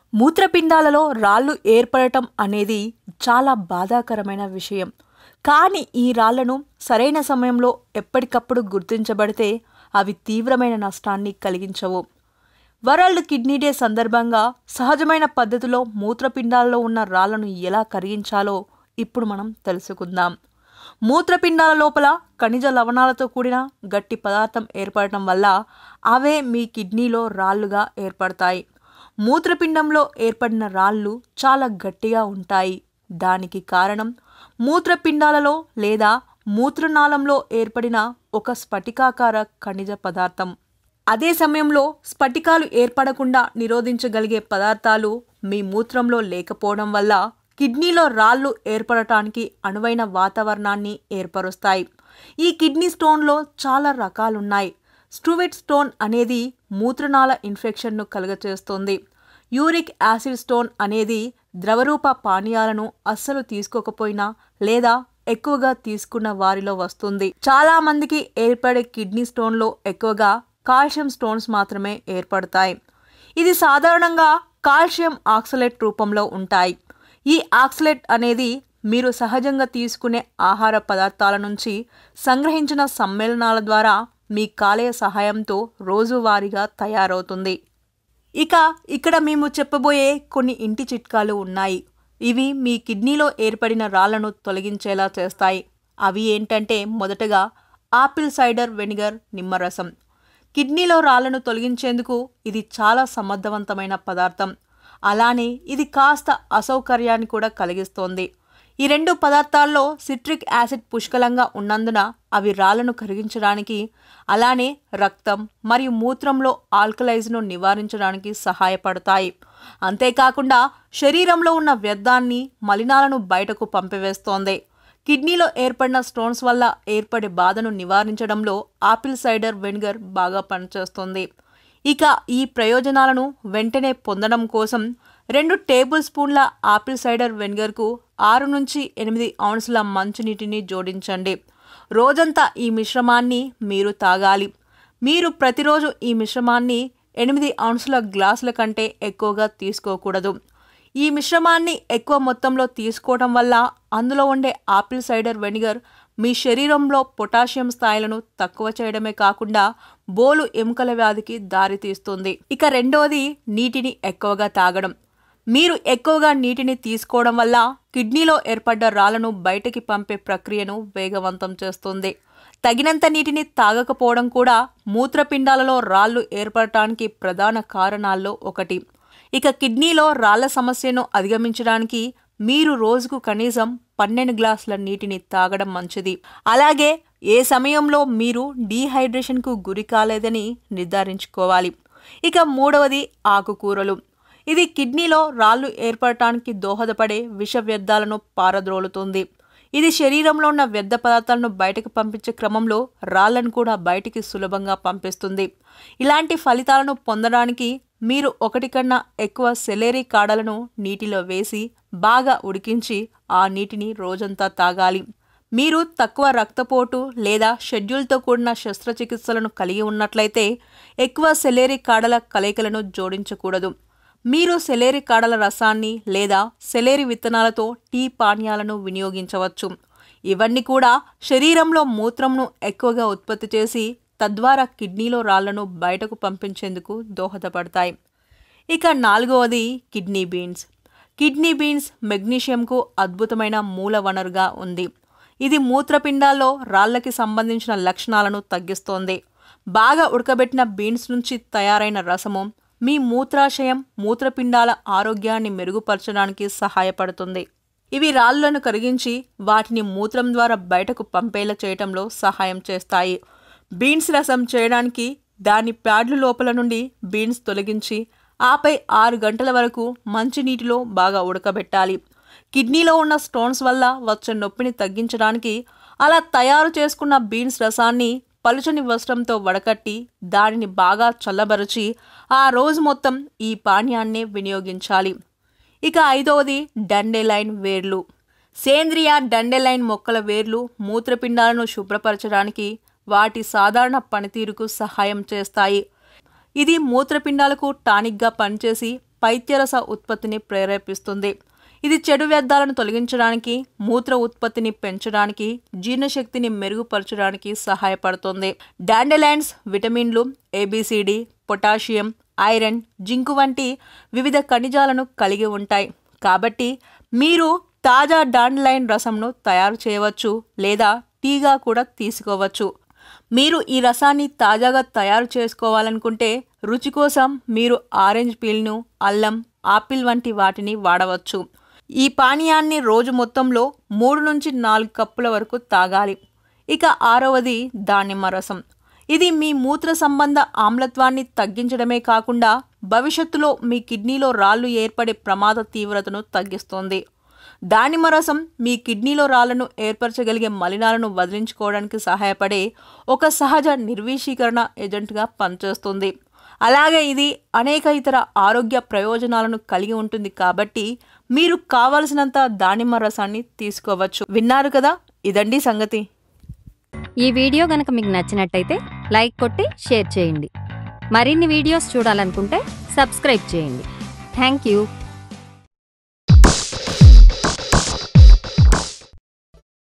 మూత్రపిండాలలో రాళ్ళు ఏర్పడటం అనేది చాలా బాధాకరమైన విషయం కానీ ఈ రాళ్లను సరైన సమయంలో ఎప్పటికప్పుడు గుర్తించబడితే అవి తీవ్రమైన నష్టాన్ని కలిగించవు వరల్డ్ కిడ్నీ డే సందర్భంగా సహజమైన పద్ధతిలో మూత్రపిండాలలో ఉన్న రాళ్లను ఎలా కరిగించాలో ఇప్పుడు మనం తెలుసుకుందాం మూత్రపిండాల లోపల ఖనిజ లవణాలతో కూడిన గట్టి పదార్థం ఏర్పడటం వల్ల అవే మీ కిడ్నీలో రాళ్లుగా ఏర్పడతాయి మూత్రపిండంలో ఏర్పడిన రాళ్ళు చాలా గట్టిగా ఉంటాయి దానికి కారణం మూత్రపిండాలలో లేదా మూత్రనాళంలో ఏర్పడిన ఒక స్ఫటికాకార ఖనిజ పదార్థం అదే సమయంలో స్ఫటికాలు ఏర్పడకుండా నిరోధించగలిగే పదార్థాలు మీ మూత్రంలో లేకపోవడం వల్ల కిడ్నీలో రాళ్ళు ఏర్పడటానికి అనువైన వాతావరణాన్ని ఏర్పరుస్తాయి ఈ కిడ్నీ స్టోన్లో చాలా రకాలున్నాయి స్టూవెట్ స్టోన్ అనేది మూత్రనాళ ఇన్ఫెక్షన్ను కలుగచేస్తుంది యూరిక్ యాసిడ్ స్టోన్ అనేది ద్రవరూప పానీయాలను అస్సలు తీసుకోకపోయినా లేదా ఎక్కువగా తీసుకున్న వారిలో వస్తుంది చాలా మందికి ఏర్పడే కిడ్నీ స్టోన్లో ఎక్కువగా కాల్షియం స్టోన్స్ మాత్రమే ఏర్పడతాయి ఇది సాధారణంగా కాల్షియం ఆక్సలేట్ రూపంలో ఉంటాయి ఈ ఆక్సలేట్ అనేది మీరు సహజంగా తీసుకునే ఆహార పదార్థాల నుంచి సంగ్రహించిన సమ్మేళనాల ద్వారా మీ కాలేయ సహాయంతో రోజువారీగా తయారవుతుంది ఇక ఇక్కడ మేము చెప్పబోయే కొన్ని ఇంటి చిట్కాలు ఉన్నాయి ఇవి మీ కిడ్నీలో ఏర్పడిన రాళ్లను తొలగించేలా చేస్తాయి అవి ఏంటంటే మొదటగా ఆపిల్ సైడర్ వెనిగర్ నిమ్మరసం కిడ్నీలో రాళ్లను తొలగించేందుకు ఇది చాలా సమర్థవంతమైన పదార్థం అలానే ఇది కాస్త అసౌకర్యాన్ని కూడా కలిగిస్తోంది ఈ రెండు పదార్థాల్లో సిట్రిక్ యాసిడ్ పుష్కలంగా ఉన్నందున అవి రాళ్లను కరిగించడానికి అలానే రక్తం మరియు మూత్రంలో ఆల్కలైజ్ను నివారించడానికి సహాయపడతాయి అంతేకాకుండా శరీరంలో ఉన్న వ్యర్థాన్ని మలినాలను బయటకు పంపివేస్తోంది కిడ్నీలో ఏర్పడిన స్టోన్స్ వల్ల ఏర్పడే బాధను నివారించడంలో ఆపిల్ సైడర్ వెనిగర్ బాగా పనిచేస్తుంది ఇక ఈ ప్రయోజనాలను వెంటనే పొందడం కోసం రెండు టేబుల్ స్పూన్ల ఆపిల్ సైడర్ వెనిగర్కు ఆరు నుంచి ఎనిమిది ఔన్సుల మంచునీటిని జోడించండి రోజంతా ఈ మిశ్రమాన్ని మీరు తాగాలి మీరు ప్రతిరోజు ఈ మిశ్రమాన్ని ఎనిమిది ఔన్సుల గ్లాసుల కంటే ఎక్కువగా తీసుకోకూడదు ఈ మిశ్రమాన్ని ఎక్కువ మొత్తంలో తీసుకోవడం వల్ల అందులో ఉండే ఆపిల్ సైడర్ వెనిగర్ మీ శరీరంలో పొటాషియం స్థాయిలను తక్కువ చేయడమే కాకుండా బోలు ఎముకల వ్యాధికి దారితీస్తుంది ఇక రెండోది నీటిని ఎక్కువగా తాగడం మీరు ఎక్కువగా నీటిని తీసుకోవడం వల్ల కిడ్నీలో ఏర్పడ్డ రాళ్లను బయటికి పంపే ప్రక్రియను వేగవంతం చేస్తుంది తగినంత నీటిని తాగకపోవడం కూడా మూత్రపిండాలలో రాళ్ళు ఏర్పడటానికి ప్రధాన కారణాల్లో ఒకటి ఇక కిడ్నీలో రాళ్ల సమస్యను అధిగమించడానికి మీరు రోజుకు కనీసం పన్నెండు గ్లాసుల నీటిని తాగడం మంచిది అలాగే ఏ సమయంలో మీరు డీహైడ్రేషన్కు గురి కాలేదని నిర్ధారించుకోవాలి ఇక మూడవది ఆకుకూరలు ఇది కిడ్నీలో రాళ్ళు ఏర్పడటానికి దోహదపడే విష వ్యర్థాలను పారద్రోలుతుంది ఇది శరీరంలో ఉన్న వ్యర్థ పదార్థాలను బయటకు పంపించే క్రమంలో రాళ్లను కూడా బయటికి సులభంగా పంపిస్తుంది ఇలాంటి ఫలితాలను పొందడానికి మీరు ఒకటి కన్నా ఎక్కువ సెలేరీ కాడలను నీటిలో వేసి బాగా ఉడికించి ఆ నీటిని రోజంతా తాగాలి మీరు తక్కువ రక్తపోటు లేదా షెడ్యూల్తో కూడిన శస్త్రచికిత్సలను కలిగి ఉన్నట్లయితే ఎక్కువ సెలేరీ కాడల కలయికలను జోడించకూడదు మీరు సెలేరి కాడల రసాన్ని లేదా సెలేరి విత్తనాలతో టీ పానీయాలను వినియోగించవచ్చు ఇవన్నీ కూడా శరీరంలో మూత్రంను ఎక్కువగా ఉత్పత్తి చేసి తద్వారా కిడ్నీలో రాళ్లను బయటకు పంపించేందుకు దోహదపడతాయి ఇక నాలుగవది కిడ్నీ బీన్స్ కిడ్నీ బీన్స్ మెగ్నీషియంకు అద్భుతమైన మూల వనరుగా ఉంది ఇది మూత్రపిండాల్లో రాళ్లకి సంబంధించిన లక్షణాలను తగ్గిస్తోంది బాగా ఉడకబెట్టిన బీన్స్ నుంచి తయారైన రసము మీ మూత్రాశయం మూత్రపిండాల ఆరోగ్యాన్ని మెరుగుపరచడానికి సహాయపడుతుంది ఇవి రాళ్లను కరిగించి వాటిని మూత్రం ద్వారా బయటకు పంపేలా చేయటంలో సహాయం చేస్తాయి బీన్స్ రసం చేయడానికి దాని ప్యాడ్లు లోపల నుండి బీన్స్ తొలగించి ఆపై ఆరు గంటల వరకు మంచినీటిలో బాగా ఉడకబెట్టాలి కిడ్నీలో ఉన్న స్టోన్స్ వల్ల వచ్చే నొప్పిని తగ్గించడానికి అలా తయారు చేసుకున్న బీన్స్ రసాన్ని పలుచని వస్త్రంతో వడకట్టి దానిని బాగా చల్లబరచి ఆ రోజు మొత్తం ఈ పానీయాన్నే వినియోగించాలి ఇక ఐదవది డండెలైన్ వేర్లు సేంద్రియ డండెలైన్ మొక్కల వేర్లు మూత్రపిండాలను శుభ్రపరచడానికి వాటి సాధారణ పనితీరుకు సహాయం చేస్తాయి ఇది మూత్రపిండాలకు టానిక్గా పనిచేసి పైత్యరస ఉత్పత్తిని ప్రేరేపిస్తుంది ఇది చెడు వ్యర్థాలను తొలగించడానికి మూత్ర ఉత్పత్తిని పెంచడానికి జీర్ణశక్తిని మెరుగుపరచడానికి సహాయపడుతుంది డాండెలైన్స్ విటమిన్లు ఏబిసిడి పొటాషియం ఐరన్ జింకు వంటి వివిధ ఖనిజాలను కలిగి ఉంటాయి కాబట్టి మీరు తాజా డాండ్లైన్ రసంను తయారు చేయవచ్చు లేదా టీగా కూడా తీసుకోవచ్చు మీరు ఈ రసాన్ని తాజాగా తయారు చేసుకోవాలనుకుంటే రుచి కోసం మీరు ఆరెంజ్ పీల్ను అల్లం ఆపిల్ వంటి వాటిని వాడవచ్చు ఈ పానీయాన్ని రోజు మొత్తంలో మూడు నుంచి నాలుగు కప్పుల వరకు తాగాలి ఇక ఆరవది దానిమ్మ రసం ఇది మీ మూత్ర సంబంధ ఆమ్లత్వాన్ని తగ్గించడమే కాకుండా భవిష్యత్తులో మీ కిడ్నీలో రాళ్ళు ఏర్పడే ప్రమాద తీవ్రతను తగ్గిస్తుంది దానిమ్మ రసం మీ కిడ్నీలో రాళ్లను ఏర్పరచగలిగే మలినాలను వదిలించుకోవడానికి సహాయపడే ఒక సహజ నిర్వీషీకరణ ఏజెంట్గా పనిచేస్తుంది అలాగే ఇది అనేక ఇతర ఆరోగ్య ప్రయోజనాలను కలిగి ఉంటుంది కాబట్టి మీరు కావలసినంత దానిమ్మ రసాన్ని తీసుకోవచ్చు విన్నారు కదా ఇదండి సంగతి ఈ వీడియో గనక మీకు నచ్చినట్టయితే లైక్ కొట్టి షేర్ చేయండి మరిన్ని వీడియోస్ చూడాలనుకుంటే సబ్స్క్రైబ్ చేయండి థ్యాంక్ యూ